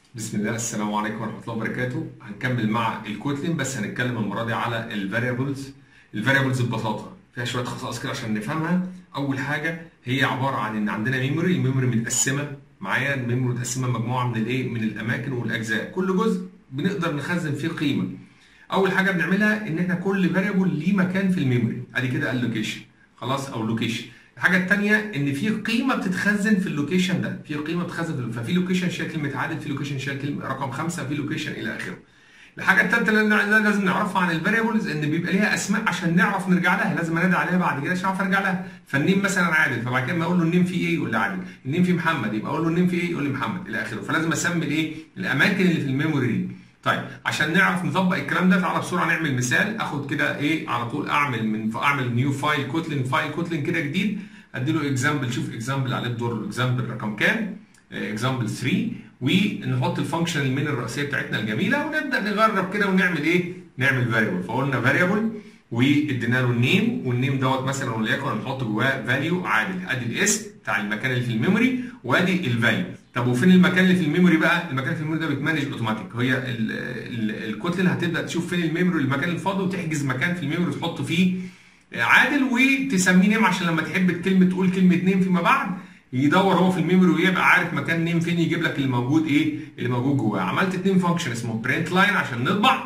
بسم الله السلام عليكم ورحمه الله وبركاته هنكمل مع الكوتلين بس هنتكلم المره دي على الفاريبلز الفاريبلز ببساطه فيها شويه خصائص كده عشان نفهمها اول حاجه هي عباره عن ان عندنا ميموري الميموري متقسمه معايا الميموري متقسمه مجموعه من الايه من الاماكن والاجزاء كل جزء بنقدر نخزن فيه قيمه اول حاجه بنعملها ان احنا كل فاريبل ليه مكان في الميموري ادي كده اللوكيشن خلاص او لوكيشن الحاجه الثانيه ان في قيمه بتتخزن في اللوكيشن ده في قيمه بتتخزن في ففي لوكيشن شايل كلمه عادل في لوكيشن شايل كلمه رقم خمسه في لوكيشن الى اخره الحاجه الثالثه اللي لازم نعرفها عن الفاريبلز ان بيبقى ليها اسماء عشان نعرف نرجع لها لازم انادي عليها بعد كده عشان اعرف ارجع لها فالنيم مثلا عادل فبعد كده ما اقول له النيم فيه ايه يقول لي عادل النيم فيه محمد يبقى اقول له النيم فيه ايه يقول لي محمد الى اخره فلازم اسمي الايه الاماكن اللي في الميموري دي طيب عشان نعرف نطبق الكلام ده تعالى بسرعه نعمل مثال اخد كده ايه على طول اعمل من اعمل نيو فايل كوتلين فايل كوتلين كده جديد ادي له اكزامبل شوف اكزامبل عليه الدور اكزامبل رقم كام اكزامبل 3 ونحط الفانكشن المين الرئيسيه بتاعتنا الجميله ونبدا نجرب كده ونعمل ايه نعمل فاريبل فقلنا فاريبل وادينا له النيم والنيم دوت مثلا وليكن هنحط جواه فاليو عادل ادي الاسم بتاع المكان اللي في الميموري وادي الفاليو طب وفين المكان اللي في الميموري بقى المكان في الميموري ده بيتمانج اوتوماتيك هي الكوتلين هتبدا تشوف فين الميموري المكان الفاضي وتحجز مكان في الميموري تحط فيه عادل وتسميه نيم عشان لما تحب الكلمه تقول كلمه نيم فيما بعد يدور هو في الميموري ويبقى عارف مكان نيم فين يجيب لك اللي موجود ايه اللي موجود جواه عملت اتنين فانكشن اسمه برنت لاين عشان نطبع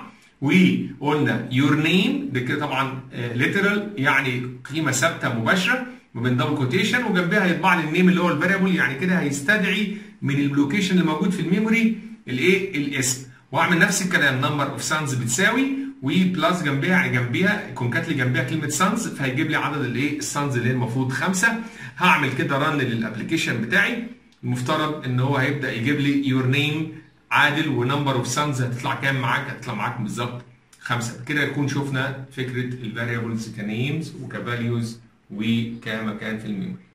وقلنا يور نيم ده كده طبعا ليترال يعني قيمه ثابته مباشره ما بين دبل كوتيشن وجنبها هيطبع لي النيم اللي هو الفاريبل يعني كده هيستدعي من اللوكيشن اللي موجود في الميموري الايه الاسم واعمل نفس الكلام نمبر اوف سانز بتساوي وبلس جنبها يعني جنبيها كونكاتلي جنبها كلمه سانز فهيجيب لي عدد الايه السانز اللي هي المفروض خمسه هعمل كده رن للابلكيشن بتاعي المفترض ان هو هيبدا يجيب لي يور نيم عادل ونمبر اوف سانز هتطلع كام معاك هتطلع معاك بالظبط خمسه كده نكون شفنا فكره الفاريبلز كنيمز وكفاليوز وكمكان في الميموري